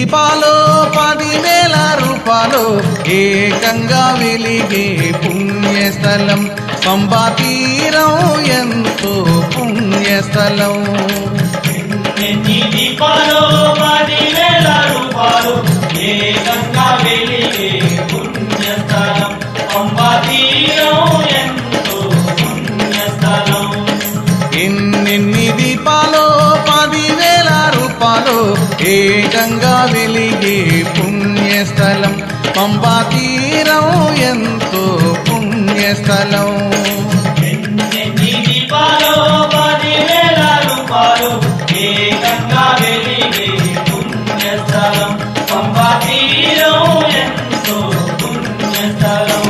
దీపాలు పదివేల రూపాయలు ఏకంగా వెలిగే పుణ్యస్థలం పంబా తీరం ఎంతో పుణ్యస్థలం ఎన్ని దీపాలు పదివేల రూపాయలు ఏకంగా వెలిగే పుణ్యస్థలం పంబా తీరం ఎంతో పుణ్యస్థలం ఎన్నెన్ని దీపాలు పదివేల రూపాయలు ఏకంగా వెలిగే పుణ్యస్థలం పంబా తీరం ఎంతో పుణ్యస్థలం ఎన్ని దీపాలు పదివేల రూపాయలు ఏకంగా వెలిగే పుణ్యస్థలం పంబా తీరం ఎంతో పుణ్యస్థలం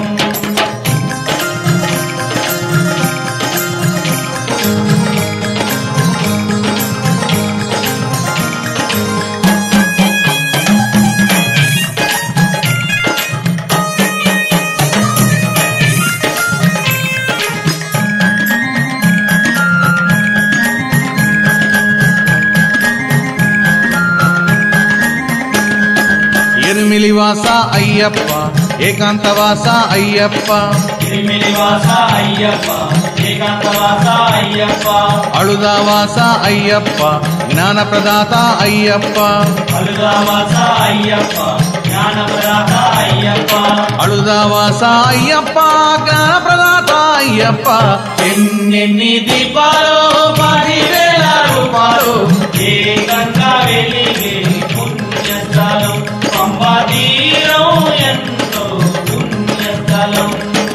ఎరుమిలివాస అయ్యప్ప ఏకాంతవాస అయ్యప్ప తిరుమిలివాస అయ్యప్ప ఏకాంతవాస అయ్యప్ప అళుదావాస అయ్యప్ప జ్ఞానప్రదాత అయ్యప్ప అలుగావాస అయ్యప్ప జ్ఞానప్రదాత అయ్యప్ప అళుదావాస అయ్యప్ప జ్ఞానప్రదాత అయ్యప్ప ఎన్నెన్ని దీపాలు పదివేల రూపాయలు ఏకంగా వెలిగే పుణ్యస్థలం పంబా తీరం ఎంతో పుణ్యస్థలం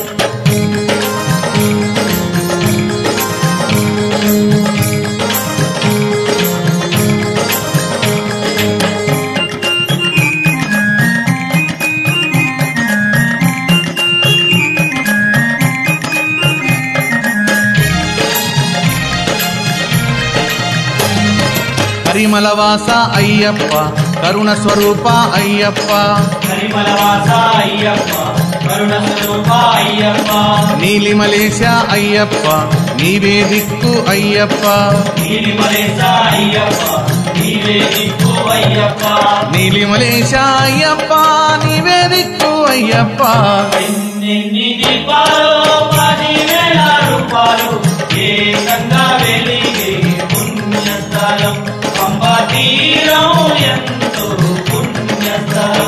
పరిమళవాస అయ్యప్ప కరుణ స్వరూప అయ్యప్ప హరిమలవాస అయ్యప్ప కరుణ స్వరూప అయ్యప్ప నీలిమలేశ అయ్యప్ప నీవే దిక్కు అయ్యప్ప నీలిమలేశ అయ్యప్ప నీవే దిక్కు అయ్యప్ప నీలిమలేశ అయ్యప్ప నీవే దిక్కు అయ్యప్ప ఎన్నెన్ని దీపాలు పదివేల రూపాయలు ఏకంగా వెలిగే పుణ్యస్థలం పంబా తీరం ఎంతో పుణ్యస్థలం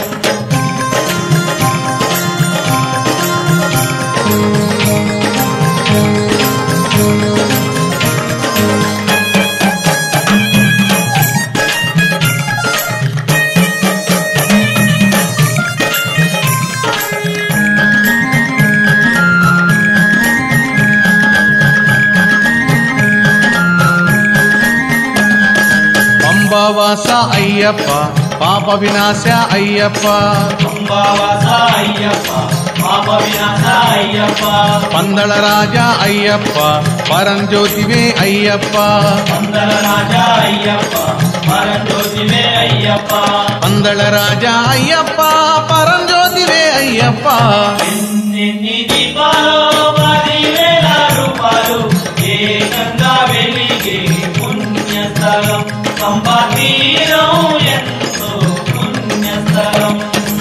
పంబావాస అయ్యప్ప పాప వినాశ అయ్యప్ప పంబావాస అయ్యప్ప పాప వినాశ అయ్యప్ప పందళ రాజా అయ్యప్ప పరంజ్యోతివే అయ్యప్ప పందల రాజా అయ్యప్ప పరంజ్యోతివే అయ్యప్ప పందళ రాజా అయ్యప్ప పరంజ్యోతివే అయ్యప్ప ఎన్నెన్ని దీపాలు పదివేల రూపాయలు ఏకంగా వెలిగే పుణ్యస్థలం పంబా తీరం ఎంతో పుణ్యస్థలం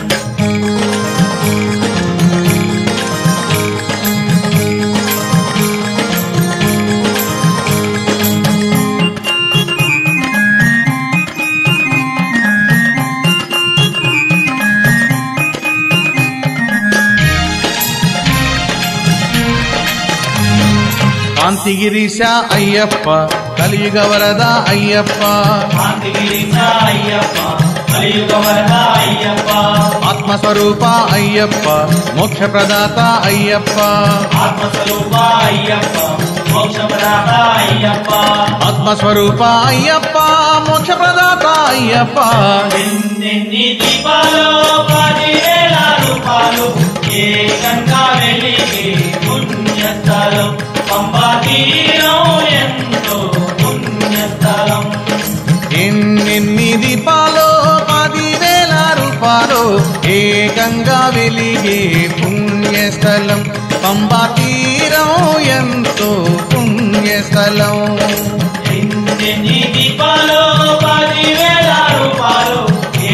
కాంతిగిరీశ అయ్యప్ప కలియుగ వరద అయ్యప్ప కాంతిగిరీశ అయ్యప్ప కలియుగ వరద అయ్యప్ప ఆత్మస్వరూప అయ్యప్ప మోక్ష ప్రదాత అయ్యప్ప ఆత్మస్వరూప అయ్యప్ప మోక్షప్రదాత అయ్యప్ప ఆత్మస్వరూప అయ్యప్ప మోక్ష ప్రదాత అయ్యప్ప ఎన్నెన్ని దీపాలు పదివేల రూపాయలు ఏకంగా వెలిగే పుణ్యస్థలం పంబా తీరం ఎంతో పుణ్యస్థలం ఎన్నెన్ని దీపాలు పదివేల రూపాయలు ఏకంగా వెలిగే పుణ్యస్థలం పంబా తీరం ఎంతో పుణ్యస్థలం ఎన్నెన్ని దీపాలు పదివేల రూపాయలు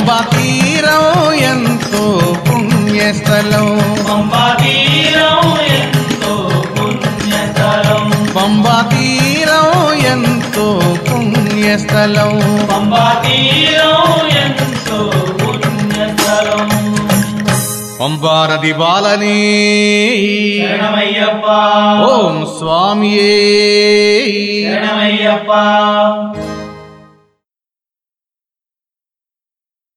పంబా తీరం ఎంతో పుణ్యస్థలం పంబా తీరం ఎంతో పుణ్యస్థలం పంబా తీరం ఎంతో పుణ్యస్థలం పంబా తీరం ఎంతో పుణ్యస్థలం పంబా నది బాలని శరణమయ్యప్ప ఓం స్వామియే శరణమయ్యప్ప